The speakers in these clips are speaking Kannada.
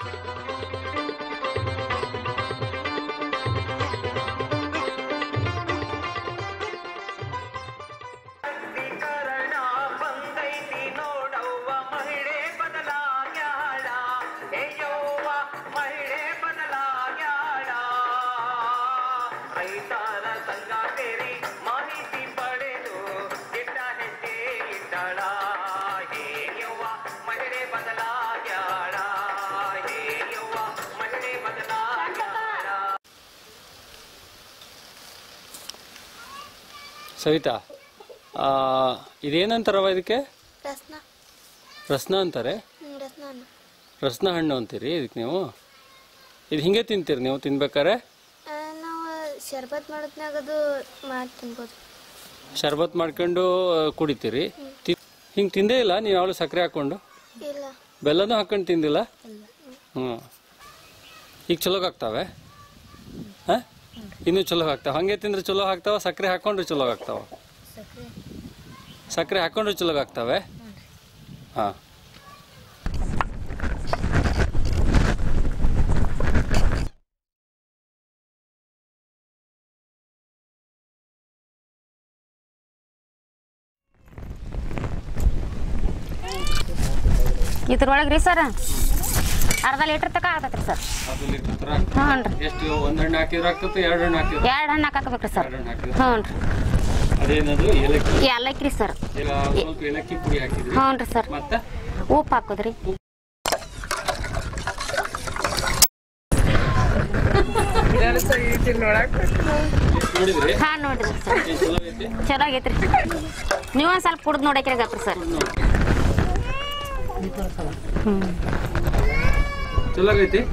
ಕರಣ ಬಂದೈತಿ ನೋಡವ್ವ ಮಹಿಳೆ ಬದಲಾಗ್ಯಾಳ ಅಯ್ಯವ್ವ ಮಹಿಳೆ ಬದಲಾಗ್ಯಾಳ ರೈತರ ಸಂಘ ಸೇರಿ ಮಾಹಿತಿ ಪಡೆದು ಇಟ್ಟ ಹೆಜ್ಜೆ ಇಟ್ಟಳ ಹೇಯವ್ವ ಮಹಿಳೆ ಬದಲಾಗ್ಯಾಳ ಹೇಯವ್ವ ಮಹಿಳೆ ಬದಲಾಗ್ಯಾಳ ಸವಿತಾ ಆ, ಇದೇನಂತಾರವ ಇದಕ್ಕೆ ರಸ್ನ ರಸ್ನ ಅಂತಾರೆ ಹ್ಞೂ ರಸ್ನ ಅನ್ನ ರಸ್ನ ಹಣ್ಣು ಅಂತೀರಿ ಇದಕ್ಕೆ ನೀವು ಇದು ಹಿಂಗೆ ತಿಂತೀರಿ ನೀವು ತಿನ್ಬೇಕಾರೆ ಆ, ನಾವು ಶರ್ಬತ್ ಮಾಡೋದ್ನಾಗ ಅದು ಮಾಡಿ ತಿನ್ಬೋದು ಶರ್ಬತ್ ಮಾಡ್ಕೊಂಡು ಆ, ಕುಡಿತೀರಿ ತಿ ಹಿಂಗೆ ತಿಂದೇ ಇಲ್ಲ ನೀವು ಯಾವಾಗಲೂ ಸಕ್ಕರೆ ಹಾಕ್ಕೊಂಡು ಇಲ್ಲ ಬೆಲ್ಲನೂ ಹಾಕೊಂಡು ತಿಂದಿಲ್ಲ ಹ್ಞೂ ಈಗ ಚಲೋ ಆಗ್ತಾವೆ ಹಾಂ ಇನ್ನೂ ಚಲೋ ಆಗ್ತಾವ ಹಂಗೆ ತಿಂದ್ರೆ ಚಲೋ ಆಗ್ತಾವ ಸಕ್ಕರೆ ಹಾಕೊಂಡ್ರೆ ಚಲೋ ಆಗ್ತಾವ ಸಕ್ಕರೆ ಹಾಕೊಂಡ್ರೆ ಚಲೋ ಆಗ್ತಾವೆ ಹಾಂ ಇದ್ರೊಳಗೆ ರೀ ಸರ್ ಅರ್ಧ ಲೀಟ್ರ್ ತಕ ಆಗ್ತೈತ್ರಿ ಸರ್ ಅದು ಲೀಟ್ರ್ ಹತ್ರ ಹ್ಞೂ ರೀ ಎಷ್ಟು ಒಂದು ಹಣ್ಣು ಹಾಕಿದ್ರೆ ಆಗ್ತದೆ ಎರಡು ಹಣ್ಣು ಹಾಕಿದ್ರೆ ಎರಡು ಹಣ್ಣು ಹಾಕಾಕ್ಬೇಕ್ರಿ ಸರ್ ಎರಡು ಹಣ್ಣು ಹಾಕಿದ್ರೆ ಹ್ಞೂ ರೀ ಅದೇನದು ಏಲಕ್ಕಿ ಏಲಕ್ಕಿ ರೀ ಸರ್ ಇಲ್ಲ ಸ್ವಲ್ಪ ಏಲಕ್ಕಿ ಪುಡಿ ಹಾಕಿದ್ರಿ ಹ್ಞೂ ರೀ ಸರ್ ಮತ್ತೆ ಉಪ್ಪು ಹಾಕೋದ್ರಿ ನೋಡಿದ್ರಿ ಹಾಂ ನೋಡಿದ್ರಿ ಸರ್ ಏನ್ ಚಲೋ ಐತಿ ಚಲೋ ಆಗೈತ್ರಿ ನೀವು ಒಂದು ಸ್ವಲ್ಪ ಕುಡ್ದು ನೋಡಕ್ರಿ ಗಪ್ರಿ ಸರ್ ಚಲೋ ಆಗೈತಿ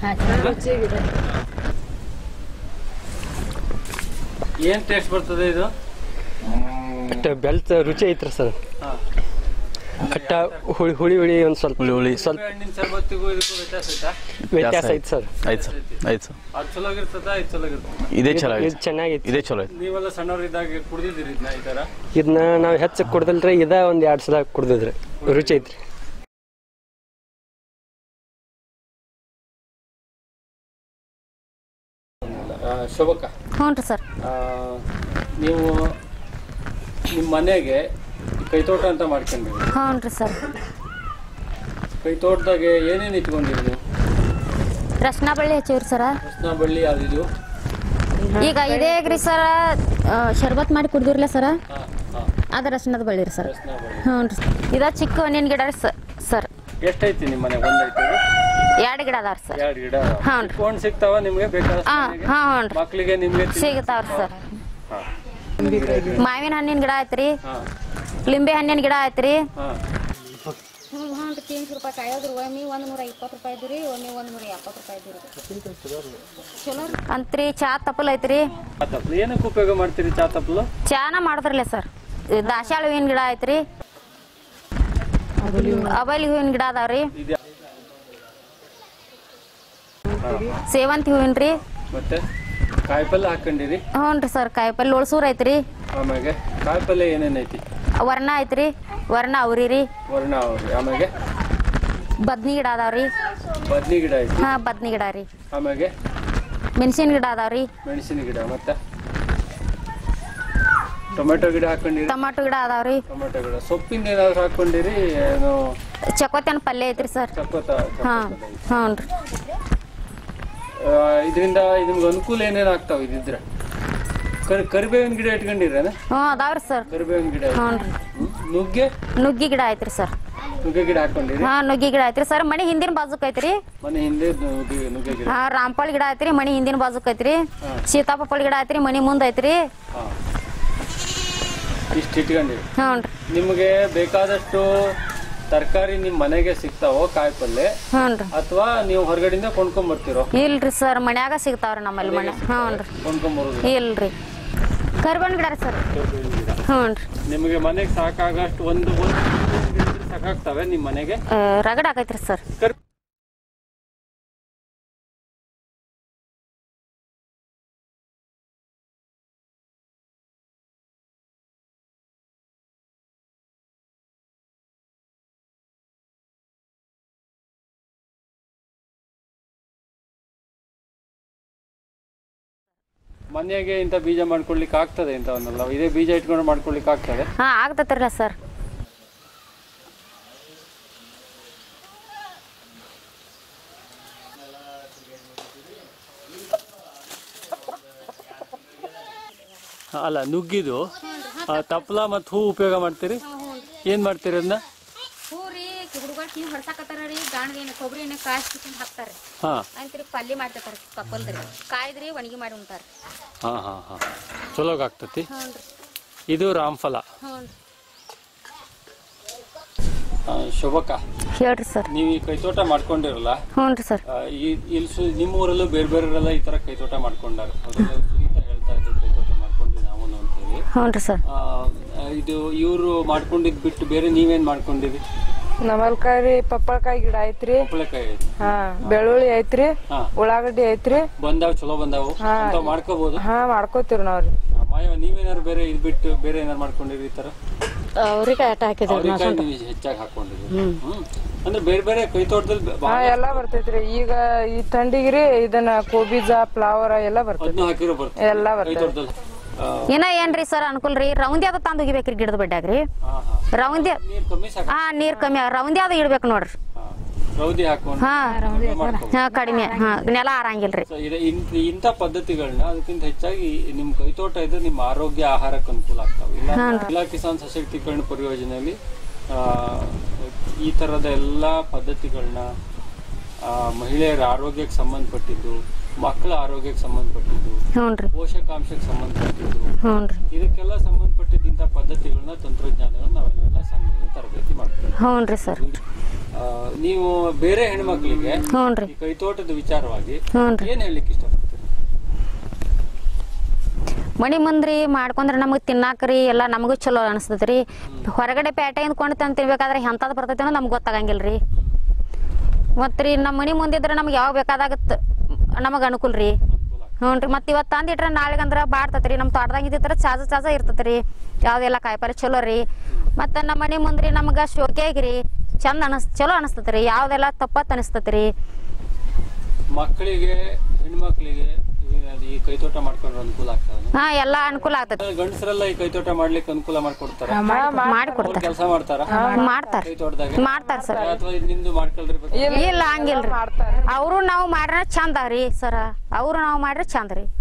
ಏನ್ ಟೇಸ್ಟ್ ಬರ್ತದೆ ಇದು ಅಟ್ಟ ಬೆಲ್ತ್ ರುಚಿ ಐತ್ರಿ ಸರ್ ಹಾ. ಅಟ್ಟ ಹುಳಿ ಹುಳಿ ಹುಳಿ ಒಂದು ಸ್ವಲ್ಪ ಹುಳಿ ಹುಳಿ ಸ್ವಲ್ಪ ನಿಂಬೆ ಹಣ್ಣಿನ ಶರ್ಬತ್ತಿಗೂ ಇದಕ್ಕೂ ವ್ಯತ್ಯಾಸ ಐತಾ ವ್ಯತ್ಯಾಸ ಐತಿ ಸರ್ ಆಯ್ತು ಸರ್ ಆಯ್ತು ಸರ್ ಅದು ಚಲೋ ಆಗಿರ್ತದ ಇದು ಚಲೋ ಆಗಿರ್ತದ ಇದೇ ಚಲೋ ಇದು ಐತೆ ಚೆನ್ನಾಗೈತಿ ಇದೇ ಚಲೋ ಐತೆ ನೀವೆಲ್ಲ ಸಣ್ಣವ್ರಿದ್ದಾಗ ಕುಡ್ದಿದ್ದೀರಿ ಇದನ್ನ ಈ ತರ ಇದನ್ನ ನಾವು ಹೆಚ್ಚು ಕುಡ್ದಲ್ರಿ ಇದ ಒಂದ್ ಎರಡ್ ಸಲ ಕುಡ್ದಿದ್ರಿ ರುಚಿ ಐತ್ರಿ ಆ, ಶೋಭಕ್ಕ ಹ್ಞೂ ರೀ ಸರ್ ಆ, ನೀವು ನಿಮ್ಮ ಮನೆಗೆ ಕೈತೋಟ ಅಂತ ಮಾಡ್ಕೊಂಡ್ರಿ ಹ್ಞೂ ರೀ ಸರ್ ಕೈತೋಟದಾಗೆ ಏನೇನು ಇಟ್ಕೊಂಡಿರಿ ನೀವು ರಸ್ನ ಬಳ್ಳಿ ಹಚ್ಚಿವ್ರಿ ಸರ ಕೃಷ್ಣ ಬಳ್ಳಿ ಯಾವ್ದಿದು ಈಗ ಇದೇ ರೀ ಸರ ಶರ್ಬತ್ ಮಾಡಿ ಕುಡ್ದಿರ್ಲ ಸರ ಹಾಂ ಹಾಂ ಅದು ರಸ್ನದ ಬಳ್ಳಿ ರೀ ಸರ್ ಕೃಷ್ಣ ಬಳ್ಳಿ ಹ್ಞೂ ರೀ ಇದ ಚಿಕ್ಕ ಹಣ್ಣಿನ ಗಿಡ ರೀ ಸರ್ ಎಷ್ಟೈತಿ ನಿಮ್ಮ ಮನೆಗೆ ಒಂದೈತಿ ಎರಡು ಗಿಡ ಅದಾವ್ರಿ ಸರ್ ಎರಡು ಗಿಡ ಹಾಂ ರೀ ಫೋನ್ ಸಿಗ್ತಾವ ನಿಮ್ಗೆ ಬೇಕಾದ ಹಾಂ ಹಾಂ ಹ್ಞೂ ರೀ ಮಕ್ಕಳಿಗೆ ನಿಮ್ಗೆ ಸಿಗ್ತಾವ್ರಿ ಸರ್ ಮಾವಿನ ಹಣ್ಣಿನ ಗಿಡ ಐತ್ರಿ ಹಾಂ ಲಿಂಬೆ ಹಣ್ಣಿನ ಗಿಡ ಐತ್ರಿ ಹಾಂ ಹ್ಞೂ ಹ್ಞೂ ರೀ ತೀನ್ಶೆ ರೂಪಾಯಿ ಕಾಯೋದ್ರಿ ಒಮ್ಮೆ ಒಂದು ನೂರ ಇಪ್ಪತ್ತು ರೂಪಾಯಿ ಇದ್ರಿ ಒಮ್ಮೆ ಒಂದು ನೂರ ಎಪ್ಪತ್ತು ರೂಪಾಯಿ ಇದ್ರಿ ಚಲೋ ರೀ ಅಂತ್ರಿ ಚಾ ತಪ್ಪಲ್ ಐತ್ರಿ ತಪ್ಪಲು ಏನಕ್ಕೆ ಉಪಯೋಗ ಮಾಡ್ತೀರಿ ಚಾ ತಪ್ಪಲು ಚಾನ ಮಾಡಿದ್ರಲ್ಲ ಸರ್ ದಾಸಾಳ ಹೂವಿನ ಗಿಡ ಐತ್ರಿ ಅಬಲಿ ಹೂವಿನ ಗಿಡ ಅದಾವ್ರಿ ಇದು ಸೇವಂತಿ ಹೂವಿನ ರೀ ಮತ್ತೆ ಕಾಯಿಪಲ್ಲೆ ಹಾಕೊಂಡಿರಿ ಹ್ಞೂ ರೀ ಸರ್ ಕಾಯಿಪಲ್ಲೆ ಉಳ್ಸೂರ್ ಐತ್ರಿ ಆಮೇಲೆ ಕಾಯಿಪಲ್ಲೆ ಏನೇನೈತಿ ವರ್ಣ ಐತ್ರಿ ವರ್ಣ ಅವ್ರಿ ರೀ ವರ್ಣ ಅವ್ರಿ ಆಮೇಲೆ ಬದ್ನಿ ಗಿಡ ಅದಾವ್ರಿ ಬದ್ನಿ ಗಿಡ ಐತಿ ಹಾಂ ಬದ್ನಿ ಗಿಡ ರೀ ಆಮೇಲೆ ಮೆಣಸಿನ ಗಿಡ ಅದಾವ್ರಿ ಮೆಣಸಿನ ಗಿಡ ಮತ್ತೆ ಟೊಮೆಟೊ ಗಿಡ ಹಾಕೊಂಡಿರಿ ಟೊಮಾಟೊ ಗಿಡ ಅದಾವ್ರಿ ಟೊಮೆಟೊ ಗಿಡ ಸೊಪ್ಪಿಂದ ಏನಾದ್ರು ಹಾಕೊಂಡಿರಿ ಏನು ಚಕೋತನ ಪಲ್ಯ ಐತ್ರಿ ಸರ್ ಚಕ್ಕೋತ ಹಾಂ ಹ್ಞೂ ರೀ ಇದರಿಂದ ನಿಮ್ಗೆ ಅನುಕೂಲ ಏನೇನು ಆಗ್ತಾವ ಇದಿದ್ರೆ ಕರ್ ಕರಿಬೇವಿನ ಗಿಡ ಇಟ್ಕೊಂಡಿರೇನ ಹ್ಞೂ ಅದಾವ್ರಿ ಸರ್ ಕರಿಬೇವಿನ ಗಿಡ ಐತಿ. ಹ್ಞೂ ರೀ ಹ್ಮ್? ನುಗ್ಗೆ ನುಗ್ಗಿ ಗಿಡ ಐತ್ರಿ ಸರ್ ನುಗ್ಗೆ ಗಿಡ ಹಾಕೊಂಡಿರಿ ಹಾಂ ನುಗ್ಗಿ ಗಿಡ ಐತ್ರಿ ಸರ್ ಮನೆ ಹಿಂದಿನ ಬಾಜುಕ್ ಐತ್ರಿ ಮನೆ ಹಿಂದೆ ನುಗ್ಗೆ ನುಗ್ಗೆ ಗಿಡ ಹಾಂ ರಾಂಪಳಿ ಗಿಡ ಐತ್ರಿ ಮನೆ ಹಿಂದಿನ ಬಾಜುಕ್ ಐತ್ರಿ ಸೀತಾಪಪ್ಪಳಿ ಗಿಡ ಐತ್ರಿ ಮನೆ ಮುಂದೆ ಐತ್ರಿ ಹಾಂ ಇಷ್ಟು ಇಟ್ಕೊಂಡಿರಿ ಹ್ಞೂ ರೀ ನಿಮಗೆ ಬೇಕಾದಷ್ಟು ತರಕಾರಿ ನಿಮ್ಮ ಮನೆಗೆ ಸಿಗ್ತಾವೋ ಕಾಯಿಪಲ್ಲೆ ಹ್ಞೂ ರೀ ಅಥವಾ ನೀವು ಹೊರಗಡೆಯಿಂದ ಕೊಂಡ್ಕೊಂಬರ್ತೀರೋ ಇಲ್ರಿ ಸರ್ ಮನ್ಯಾಗ ಸಿಗ್ತಾವ್ರಿ ನಮ್ಮಲ್ಲಿ ಮನೆ ಹ್ಞೂ ರೀ ಕೊಂಡ್ಕೊಂಬರೋದು ಇಲ್ರಿ ಕರ್ಬೇವಿನ ಗಿಡ ರೀ ಸರ್ ಹ್ಞೂ ರೀ ನಿಮಗೆ ಮನೆಗೆ ಸಾಕಾಗಷ್ಟು ಒಂದು ಒಂದು ಸಾಕಾಗ್ತವೆ ನಿಮ್ಮ ಮನೆಗೆ ರಗಡ್ ಆಗೈತ್ರಿ ಸರ್ ಕರ್ ಮನೆಗೆ ಇಂಥ ಬೀಜ ಮಾಡ್ಕೊಳ್ಲಿಕ್ಕೆ ಆಗ್ತದೆ ಇಂಥವನ್ನೆಲ್ಲ ಇದೇ ಬೀಜ ಇಟ್ಕೊಂಡು ಮಾಡ್ಕೊಳ್ಲಿಕ್ಕೆ ಆಗ್ತದೆ ಹಾ ಆಗ್ತತ್ರಲ್ಲ ಸರ್ ಅಲ್ಲ ನುಗ್ಗಿದು ಆ, ತಪ್ಲ ಮತ್ತು ಹೂ ಉಪಯೋಗ ಮಾಡ್ತೀರಿ ಏನು ಮಾಡ್ತೀರಿ ಅದನ್ನ ಹೂ ರೀ ಹುಡುಗರು ನೀವು ಹೊಡ್ಸಾಕತ್ತಾರ ರೀ ಗಾಣದ ಎಣ್ಣೆ ಕೊಬ್ಬರಿ ಎಣ್ಣೆ ಕಾಯಿಸ್ಕೊಂಡು ಹಾಕ್ತಾರೆ ಹಾಂ ಅಂತ್ರಿ ಪಲ್ಯ ಮಾಡ್ತಿರ್ತಾರೆ ತಪ್ಪಲ್ದ್ರಿ ಕಾಯ್ದ್ರಿ ಒಣಗಿ ಮಾಡಿ ಉಂಟಾರ ಹಾಂ ಹಾಂ ಹಾಂ ಚಲೋಗ್ ಆಗ್ತತಿ ಹ್ಞೂ ರೀ ಇದು ರಾಮ್ಫಲ ಹ್ಞೂ ರೀ ಆ, ಶೋಭಕ್ಕ ಹೇಳ್ರಿ ಸರ್ ನೀವು ಈ ಕೈತೋಟ ಮಾಡ್ಕೊಂಡಿರಲ್ಲ ಹ್ಞೂ ರೀ ಸರ್ ಆ, ಈ ಇಲ್ಲಿ ಸು ನಿಮ್ಮ ಊರಲ್ಲೂ ಬೇರೆ ಬೇರೆಯವರೆಲ್ಲ ಈ ಥರ ಕೈತೋಟ ಮಾಡ್ಕೊಂಡಾರ ಅದ್ರಲ್ಲಿ ಸುನೀತಾ ಹೇಳ್ತಾ ಇದ್ರು ಕೈತೋಟ ಮಾಡ್ಕೊಂಡ್ವಿ ನಾವು ಅಂತ ಹೇಳಿ ಹ್ಞೂ ರೀ ಸರ್ ಆ, ಇದು ಇವರು ಮಾಡ್ಕೊಂಡಿದ್ ಬಿಟ್ಟು ಬೇರೆ ನೀವೇನ್ ಮಾಡ್ಕೊಂಡಿರಿ ನಮಲ್ಕಾಯಿ ಪಪ್ಪಳಕಾಯಿ ಗಿಡ ಐತ್ರಿ ಕುಂಬಳಕಾಯಿ ಐತಿ ಹಾ ಬೆಳ್ಳುಳ್ಳಿ ಐತ್ರಿ ಹಾ ಉಳ್ಳಾಗಡ್ಡಿ ಐತ್ರಿ ಬಂದಾವ್ ಚಲೋ ಬಂದಾವು ಅಂತ ಮಾಡ್ಕೋಬಹುದು ಹಾ ಮಾಡ್ಕೋತೀವಿ ನಾವ್ರಿ ಮಾಯವ ನೀವೇನಾರು ಬೇರೆ ಇದ್ ಬಿಟ್ಟು ಬೇರೆ ಏನಾರು ಮಾಡ್ಕೊಂಡಿರಿ ಈ ತರ ಅವ್ರಿಗೆ ಆಟ ಹಾಕಿದ್ರು ಅವ್ರಿಕಾಯಿ ನೀವು ಹೆಚ್ಚಾಗಿ ಹಾಕೊಂಡಿರಿ ಹ್ಮ್ ಅಂದ್ರೆ ಬೇರೆ ಬೇರೆ ಕೈ ತೋಟದಲ್ಲಿ ಬ- ಹಾ ಬಹಳ ಎಲ್ಲಾ ಬರ್ತೈತ್ರಿ ಈಗ ಈ ತಂಡಿಗ್ರಿ ಇದನ್ನ ಕೋಬೀಜ ಫ್ಲವರ್ ಎಲ್ಲಾ ಬರ್ತೈತಿ ಅದನ್ನು ಹಾಕಿರೋ ಬರ್ತದೆ ಎಲ್ಲಾ ಕೈ ಬರ್ತೈತಿ ತೋಟದಲ್ಲಿ ಆ, ಇನ್ನ ಏನ್ರಿ ಸರ್ ಅನುಕೂಲ ರೀ ರೌಂದಿ ಅದ ತಂದು ಒಗಿಬೇಕ್ರಿ ಗಿಡದ ಬಡ್ಡ್ಯಾಗ್ರಿ ಹಾ ಹಾ ರೌಂದಿ ನೀರ್ ಕಮ್ಮಿ ಸಾಕ ಹಾ ನೀರ್ ಕಮ್ಮಿ ಆಗ ರೌಂದಿ ಅದ ಇಡ್ಬೇಕು ನೋಡ್ರಿ ಹಾ. ರೌದಿ ಹಾಕೊಂಡು ಹಾ ಮಾಡ್ಕೋಬಹುದು ಹಾ ಕಡಿಮೆ ಹಾ ನೆಲ ಆರಂಗಿಲ್ರಿ ಸೊ ಇದೆ ಇಂಥ ಇಂಥ ಪದ್ಧತಿಗಳನ್ನ ಅದಕ್ಕಿಂತ ಹೆಚ್ಚಾಗಿ ನಿಮ್ ಕೈತೋಟ ಇದ್ರೆ ನಿಮ್ಮ ಆರೋಗ್ಯ ಆಹಾರಕ್ಕೆ ಅನುಕೂಲ ಆಗ್ತಾವೆ ಇಲ್ಲ ಇಲ್ಲ ಕಿಸಾನ್ ಸಶಕ್ತೀಕರಣ ಪರಿಯೋಜನೆಯಲ್ಲಿ ಆ, ಈ ತರದ ಎಲ್ಲಾ ಪದ್ಧತಿಗಳನ್ನ ಮಹಿಳೆಯರ ಆರೋಗ್ಯಕ್ಕೆ ಸಂಬಂಧಪಟ್ಟಿದ್ದು ಮಕ್ಕಳ ಆರೋಗ್ಯಕ್ಕೆ ಸಂಬಂಧಪಟ್ಟಿದ್ದು ಹ್ಞೂನ್ರಿ ಪೋಷಕಾಂಶಕ್ಕೆ ಸಂಬಂಧಪಟ್ಟಿದ್ದು ಹ್ಞೂನ್ರಿ ಇದಕ್ಕೆಲ್ಲ ಸಂಬಂಧಪಟ್ಟಿದ್ದಂಥ ಪದ್ಧತಿಗಳನ್ನ ತಂತ್ರಜ್ಞಾನಗಳನ್ನ ನಾವೆಲ್ಲ ಸಂಘದಲ್ಲಿ ತರಬೇತಿ ಮಾಡ್ತೀವಿ ಹ್ಞೂನ್ರಿ ಸರ್ ಆ, ನೀವು ಬೇರೆ ಹೆಣ್ಮಕ್ಳಿಗೆ ಹ್ಞೂನ್ರಿ ಈ ಕೈತೋಟದ ವಿಚಾರವಾಗಿ ಹ್ಞೂನ್ರಿ ಏನ್ ಹೇಳಲಿಕ್ಕೆ ಇಷ್ಟಪಡ್ತೀರಿ ಮನಿ ಮುಂದ್ರಿ ಮಾಡ್ಕೊಂಡ್ರೆ ನಮಗೆ ತಿನ್ನಾಕ್ರಿ ಎಲ್ಲ ನಮಗೂ ಚಲೋ ಅನಿಸ್ತದ್ರಿ ಹೊರಗಡೆ ಪೇಟೆಯಿಂದ ಕೊಂಡು ತಂದು ತಿನ್ಬೇಕಾದ್ರೆ ಎಂಥದ್ದು ಬರ್ತೈತೆ ಅನ್ನೋ ನಮ್ಗೆ ಗೊತ್ತಾಗಂಗಿಲ್ಲ ರೀ ಮತ್ತು ರೀ ನಮ್ಮ ಮನೆ ಮುಂದಿದ್ರೆ ನಮ್ಗೆ ಯಾವಾಗ ಬೇಕಾದಾಗತ್ತೆ ನಮಗೆ ಅನುಕೂಲ ರೀ ಹ್ಞೂ ರೀ ಮತ್ತು ಇವತ್ತು ತಂದಿಟ್ರೆ ನಾಳೆಗಂದ್ರೆ ಬಾಡ್ತೈತೆ ರೀ ನಮ್ಮ ತೋಟದಾಗ ಇದ್ದಿದ್ರೆ ಚಾಜ ಚಾಜ ಇರ್ತೈತೆ ರೀ ಯಾವುದೆಲ್ಲ ಕಾಯಿಪಲ್ಲೆ ಚಲೋ ರೀ ಮತ್ತು ನಮ್ಮ ಮನೆ ಮುಂದ್ರಿ ನಮ್ಗೆ ಶೋಕಿಯಾಗಿ ರೀ ಚಂದ ಅನಸ್ ಚಲೋ ಅನಿಸ್ತೈತೆ ರೀ ಯಾವುದೆಲ್ಲ ತಪ್ಪತ್ತು ಅನಿಸ್ತೈತೆ ರೀ ಮಕ್ಕಳಿಗೆ ಹೆಣ್ಮಕ್ಳಿಗೆ ಈ- ಅದು ಈ ಕೈತೋಟ ಮಾಡ್ಕೊಂಡ್ರೆ ಅನುಕೂಲ ಆಗ್ತದೆ ಹಾಂ ಎಲ್ಲ ಅನುಕೂಲ ಆಗ್ತೈತೆ ಗಂಡಸರೆಲ್ಲ ಈ ಕೈತೋಟ ಮಾಡ್ಲಿಕ್ಕೆ ಅನುಕೂಲ ಮಾಡ್ಕೊಡ್ತಾರ ಮಾಡಿ ಕೊಡ್ತಾರೆ ಕೆಲಸ ಮಾಡ್ತಾರ ಮಾಡ್ತಾರೆ ಕೈತೋಟದಾಗ ಮಾಡ್ತಾರೆ ಸರ್ ಅಥವಾ ಇದ್ ನಿಮ್ದು ಮಾಡ್ಕೊಳ್ರಿ ಬೇಕಾ? ಇಲ್ಲ ಹಂಗಿಲ್ರಿ ಅವರು ನಾವು ಮಾಡ್ರೆ ಚಂದ ರೀ ಸರ ಅವರು ನಾವು ಮಾಡ್ರೆ ಚಂದ ರೀ